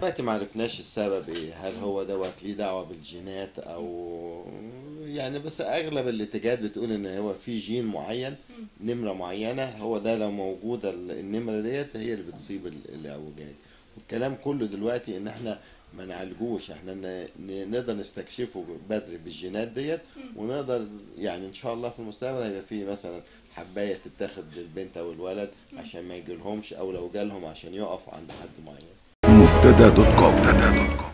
دلوقتي ما عرفناش السبب ايه هل هو دوت ليه دعوه بالجينات او يعني بس اغلب الاتجاهات بتقول ان هو في جين معين نمره معينه هو ده لو موجوده ال- النمره ديت هي اللي بتصيب ال- الاعوجاج والكلام كله دلوقتي ان احنا ما نعالجوش احنا ن- ن- نقدر نستكشفه بدري بالجينات ديت ونقدر يعني ان شاء الله في المستقبل هيبقى في مثلا حبايه تتاخد للبنت او الولد عشان ما يجيلهمش او لو جالهم عشان يقف عند حد معين مبتدا دوت كوم